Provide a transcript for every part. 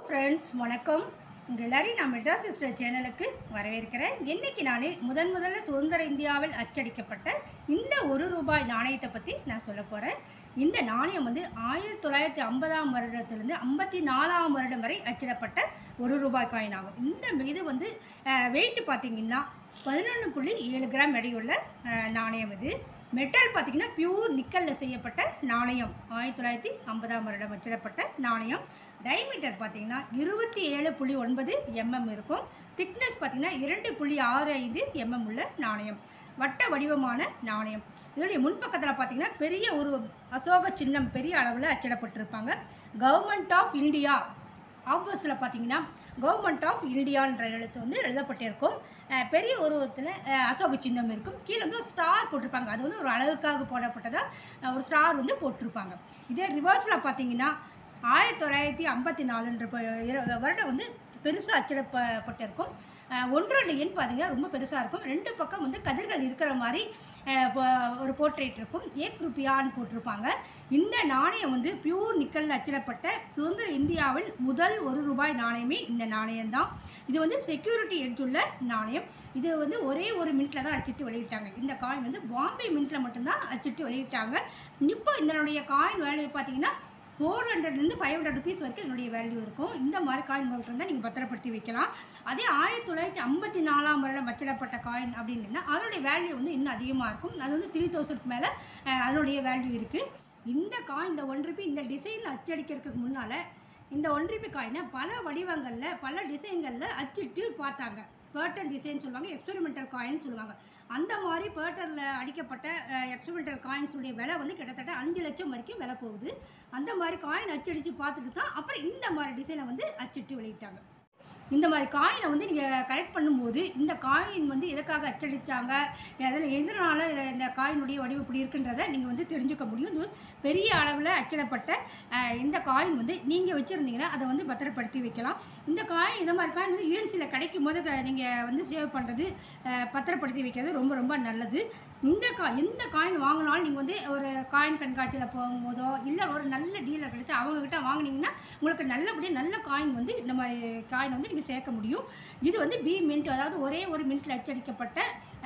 friends வணக்கம் உங்கள் எல்லாரையும் நான் மெட்ராஸ் சிஸ்டர் சேனலுக்கு வரவேற்கிறேன் இன்னைக்கு நான் முதன் முதல்ல சுதந்திர இந்தியாவில் அச்சடிக்கப்பட்ட இந்த ஒரு ரூபாய் நாணயத்தை பற்றி நான் சொல்ல போகிறேன் இந்த நாணயம் வந்து ஆயிரத்தி தொள்ளாயிரத்தி ஐம்பதாம் வருடத்திலிருந்து ஐம்பத்தி நாலாம் வருடம் வரை அச்சிடப்பட்ட ஒரு ரூபாய் காயின் ஆகும் இந்த இது வந்து வெயிட் பார்த்தீங்கன்னா பதினொன்று புள்ளி ஏழு கிராம் எடையுள்ள அஹ், நாணயம் இது மெட்டல் பார்த்தீங்கன்னா பியூர் நிக்கலில் செய்யப்பட்ட நாணயம் ஆயிரத்தி தொள்ளாயிரத்தி ஐம்பதாம் வருடம் அச்சிடப்பட்ட நாணயம் டைமீட்டர் பார்த்தீங்கன்னா இருபத்தி ஏழு புள்ளி ஒன்பது எம்எம் இருக்கும் திக்னஸ் பார்த்தீங்கன்னா இரண்டு புள்ளி ஆறு ஐந்து எம்எம் உள்ள நாணயம் வட்ட வடிவமான நாணயம் இதோடைய முன்பக்கத்தில் பார்த்தீங்கன்னா பெரிய ஒரு அசோக சின்னம் பெரிய அளவில் அச்சிடப்பட்டிருப்பாங்க கவர்மெண்ட் ஆஃப் இந்தியா ஆப்போஸில் பார்த்தீங்கன்னா கவர்மெண்ட் ஆஃப் இந்தியான்ற எழுத்து வந்து எழுதப்பட்டிருக்கும் அஹ் பெரிய உருவத்தில் அஹ் அசோக சின்னம் இருக்கும் கீழே வந்து ஒரு ஸ்டார் போட்டிருப்பாங்க அது வந்து ஒரு அழகுக்காக போடப்பட்டதாக அஹ் ஒரு ஸ்டார் வந்து போட்டிருப்பாங்க இதே ரிவர்ஸில் பார்த்தீங்கன்னா ஆயிரத்தி தொள்ளாயிரத்தி ஐம்பத்தி நாலுன்ற ப- இர- வருடம் வந்து பெருசாக அச்சிடப்பட்டிருக்கும் அஹ் ஒன்று ரெண்டு எண் பாருங்க ரொம்ப பெருசாக இருக்கும் ரெண்டு பக்கம் வந்து கதிர்கள் இருக்கிற மாதிரி அஹ் ப- ஒரு போர்ட்ரேட் இருக்கும் ஏக் ருப்பியான்னு போட்டிருப்பாங்க இந்த நாணயம் வந்து பியூர் நிக்கல் அச்சிடப்பட்ட சுதந்திர இந்தியாவின் முதல் ஒரு ரூபாய் நாணயமே இந்த நாணயம்தான் இது வந்து செக்யூரிட்டி எட்ஜுள்ள நாணயம் இது வந்து ஒரே ஒரு மினிட்ல தான் அச்சிட்டு வெளியிட்டாங்க இந்த காயின் வந்து பாம்பே மின்ட்ல மட்டும்தான் அச்சிட்டு வெளியிட்டாங்க இப்போ இதனுடைய காயின் வேல்யூ பார்த்தீங்கன்னா ஃபோர் ஹண்ட்ரட்லேருந்து ஃபைவ் ஹண்ட்ரட் ருபீஸ் வரைக்கும் இதனுடைய வேல்யூ இருக்கும் இந்த மாதிரி காயின் உங்கள்கிட்ட இருந்தால் நீங்கள் பத்திரப்படுத்தி வைக்கலாம் அதே ஆயிரத்தி தொள்ளாயிரத்தி ஐம்பத்தி நாலாம் வருடம் அச்சிடப்பட்ட காயின் அப்படின்னா அதனுடைய வேல்யூ வந்து இன்னும் அதிகமாக இருக்கும் அது வந்து த்ரீ தௌசண்ட் மேலே அதனுடைய வேல்யூ இருக்குது இந்த காயின் இந்த ஒன் ருபி இந்த டிசைனில் அச்சடிக்கிறதுக்கு முன்னால் இந்த ஒன் ருபி காயினை பல வடிவங்களில் பல டிசைன்களில் அச்சிட்டு பார்த்தாங்க பேர்டன் டிசைன் சொல்லுவாங்க எக்ஸ்பெரிமெண்டல் காயின் சொல்லுவாங்க அந்த மாதிரி பேர்ட்டனில் அடிக்கப்பட்ட எக்ஸ்பெரிமெண்டல் காயின்ஸுடைய விலை வந்து கிட்டத்தட்ட அஞ்சு லட்சம் வரைக்கும் விலை போகுது அந்த மாதிரி காயின் அச்சடித்து பார்த்துட்டு தான் அப்புறம் இந்த மாதிரி டிசைனை வந்து அச்சிட்டு வெளியிட்டாங்க இந்த மாதிரி காயினை வந்து நீங்கள் கரெக்ட் பண்ணும்போது இந்த காயின் வந்து எதுக்காக அச்சடித்தாங்க எதில் எதனால் இந்த காயினுடைய வடிவம் இப்படி இருக்குன்றதை நீங்கள் வந்து தெரிஞ்சுக்க முடியும் இது பெரிய அளவில் அச்சிடப்பட்ட அஹ், இந்த காயின் வந்து நீங்கள் வச்சுருந்தீங்கன்னா அதை வந்து பத்திரப்படுத்தி வைக்கலாம் இந்த காயின் இந்த மாதிரி காயின் வந்து யூஎன்சியில் கிடைக்கும் போது நீங்கள் வந்து சேவ் பண்ணுறது பத்திரப்படுத்தி வைக்கிறது ரொம்ப ரொம்ப நல்லது இந்த கா எந்த காயின் வாங்கினாலும் நீங்கள் வந்து ஒரு காயின் கண்காட்சியில் போகும்போதோ இல்லை ஒரு நல்ல டீலர் கிடைச்சா அவங்கக்கிட்ட வாங்குனீங்கன்னா உங்களுக்கு நல்லபடியாக நல்ல காயின் வந்து இந்த மாதிரி காயின் வந்து நீங்கள் சேர்க்க முடியும் இது வந்து பி மின்ட் அதாவது ஒரே ஒரு மின்ட்டில் அச்சடிக்கப்பட்ட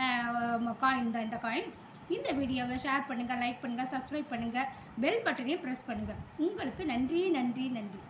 காயின் தான் இந்த காயின் இந்த வீடியோவை ஷேர் பண்ணுங்கள் லைக் பண்ணுங்கள் சப்ஸ்கிரைப் பண்ணுங்கள் பெல் பட்டனையும் ப்ரெஸ் பண்ணுங்கள் உங்களுக்கு நன்றி நன்றி நன்றி